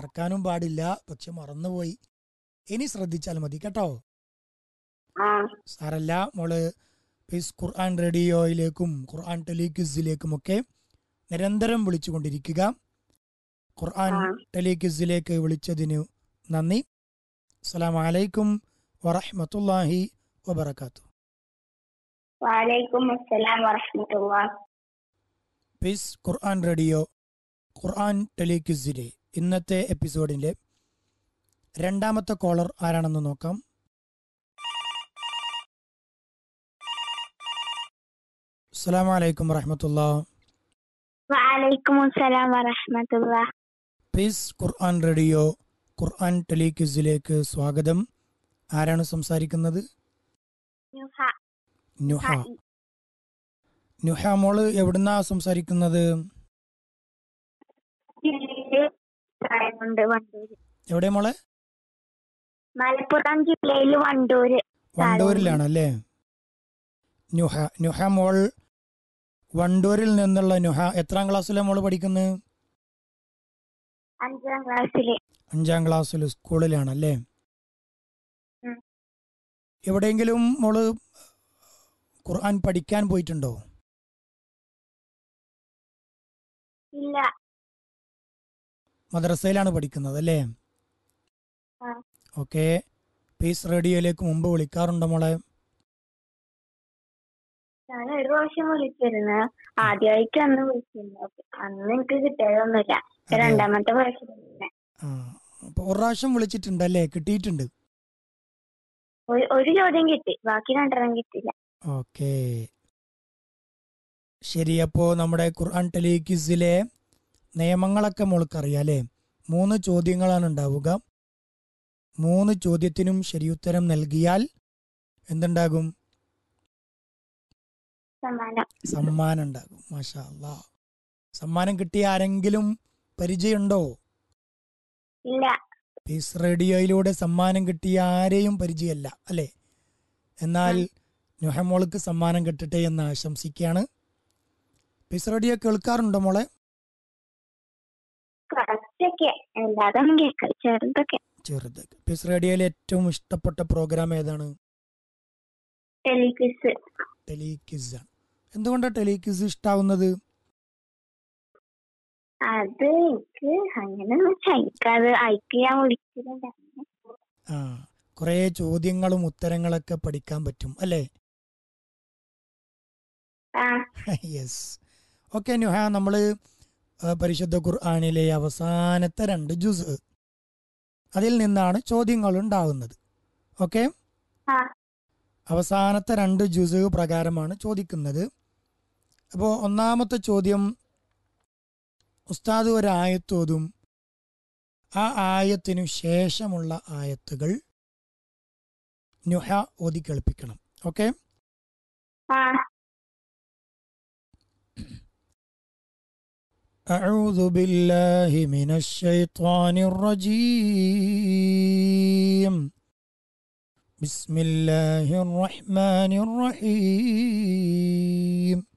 മറക്കാനും പാടില്ല പക്ഷെ മറന്നുപോയി ഇനി ശ്രദ്ധിച്ചാൽ മതി കേട്ടോ ആ സാറല്ല മോള് പീസ് ഖുർആൻ റേഡിയോയിലേക്കും ഖുർആൻ ടെലിക്വിസിലേക്കും ഒക്കെ നിരന്തരം വിളിച്ചുകൊണ്ടിരിക്കുക ഖുർആൻ ആ. ടെലിക്വിസിലേക്ക് വിളിച്ചതിന് നന്ദി അസ്സലാമു അലൈക്കും വറഹ്മത്തുള്ളാഹി വബറകാത്തു വാലൈക്കും അസ്സലാം വറഹ്മത്തുള്ളാ പീസ് ഖുർആൻ റേഡിയോ ഖുർആൻ ടെലിക്വിസിലെ ഇന്നത്തെ എപ്പിസോഡിന്റെ രണ്ടാമത്തെ കോളർ ആരാണെന്ന് നോക്കാം അസ്സലാമു അലൈക്കും വറഹ്മത്തുള്ളാ വാലൈക്കും അസ്സലാം വറഹ്മത്തുള്ളാ പീസ് ഖുർആൻ റേഡിയോ ഖുർആൻ ടെലിക്വിസിലേക്ക് സ്വാഗതം ആരാണ് സംസാരിക്കുന്നത് നുഹ നുഹ നുഹ മോള് എവിടുന്നാ സംസാരിക്കുന്നത് ണ്ട് വണ്ടൂര് എവിടെ മോളെ മലപ്പുറം ജില്ലയിൽ വണ്ടൂര് വണ്ടൂരിലാണ് അല്ലേ നുഹ നുഹ മോൾ വണ്ടൂരിൽ നിന്നുള്ള നുഹ എത്രാം ക്ലാസ്സിലാണ് മോള് പഠിക്കുന്നത് അഞ്ചാം ക്ലാസ്സില് അഞ്ചാം ക്ലാസ്സിൽ സ്കൂളിലാണല്ലേ ഉം. എവിടെയെങ്കിലും മോള് ഖുർആൻ പഠിക്കാൻ പോയിട്ടുണ്ടോ ഇല്ല മദ്രസയിലാണ് പഠിക്കുന്നത് അല്ലേ ആ. ഓക്കെ പീസ് റേഡിയോയിലേക്ക് മുമ്പ് വിളിക്കാറുണ്ടോ മോളെ ഞാൻ ഒരു പ്രാവശ്യം വിളിച്ചിരുന്നു ആദ്യമായിട്ട് അന്ന് വിളിച്ചിരുന്നു അന്ന് എനിക്ക് കിട്ടിയതൊന്നുമില്ല അതെയോ? രണ്ടാമത്തെ പ്രാവശ്യം വിളിച്ചത്. ആ അപ്പൊ ഒരു പ്രാവശ്യം വിളിച്ചിട്ടുണ്ടല്ലേ കിട്ടിയിട്ടുണ്ട് ഒരു- ഒരു ചോദ്യം കിട്ടി ബാക്കി രണ്ടെണ്ണം കിട്ടില്ല ഓക്കെ ശരി അപ്പോ നമ്മുടെ ഖുർആൻ ടെലിക്വിസിലെ നിയമങ്ങളൊക്കെ മോൾക്ക് അറിയാലേ മൂന്ന് ചോദ്യങ്ങളാണ് ഉണ്ടാവുക മൂന്ന് ചോദ്യത്തിനും ശരിയുത്തരം നൽകിയാൽ എന്തുണ്ടാകും സമ്മാനം സമ്മാനം ഉണ്ടാകും മാഷാ അല്ലാ സമ്മാനം കിട്ടിയ ആരെങ്കിലും പരിചയമുണ്ടോ ഇല്ല പീസ് റേഡിയോയിലൂടെ സമ്മാനം കിട്ടിയ ആരെയും പരിചയമല്ല അല്ലേ എന്നാൽ നുഹമോൾക്ക് സമ്മാനം കിട്ടട്ടെ എന്ന് ആശംസിക്കുകയാണ് പീസ് റേഡിയോ കേൾക്കാറുണ്ടോ മോളെ കുറച്ചൊക്കെ എല്ലാതൊന്നും കേൾക്കാം ചെറുതൊക്കെ ചെറുത് പീസ് റേഡിയോയിലെ ഏറ്റവും ഇഷ്ടപ്പെട്ട പ്രോഗ്രാം ഏതാണ് ടെലിക്വിസ് ടെലിക്വിസ് ആണ് എന്തുകൊണ്ടാണ് ടെലിക്വിസ് ഇഷ്ടാവുന്നത് അത് എനിക്ക് അങ്ങനെ എനിക്കത് അയക്ക് ഞാൻ വിളിച്ചിട്ടുണ്ടായിരുന്നു ആ കുറേ ചോദ്യങ്ങളും ഉത്തരങ്ങളൊക്കെ പഠിക്കാൻ പറ്റും അല്ലേ ആ യെസ് ഓക്കെ നുഹ നമ്മൾ പരിശുദ്ധ ഖുർആാനിലെ അവസാനത്തെ രണ്ട് ജുസ് അതിൽ നിന്നാണ് ചോദ്യങ്ങൾ ഉണ്ടാവുന്നത് ഓക്കെ ആ അവസാനത്തെ രണ്ട് ജുസ് പ്രകാരമാണ് ചോദിക്കുന്നത് അപ്പോൾ ഒന്നാമത്തെ ചോദ്യം ഉസ്താദ് ഒരു ആയത്തോതും ആ ആയത്തിനു ശേഷമുള്ള ആയത്തുകൾ നുഹ ഓതി കേൾപ്പിക്കണം ഓക്കെ ആ أعوذ بالله من الشيطان الرجيم بسم الله الرحمن الرحيم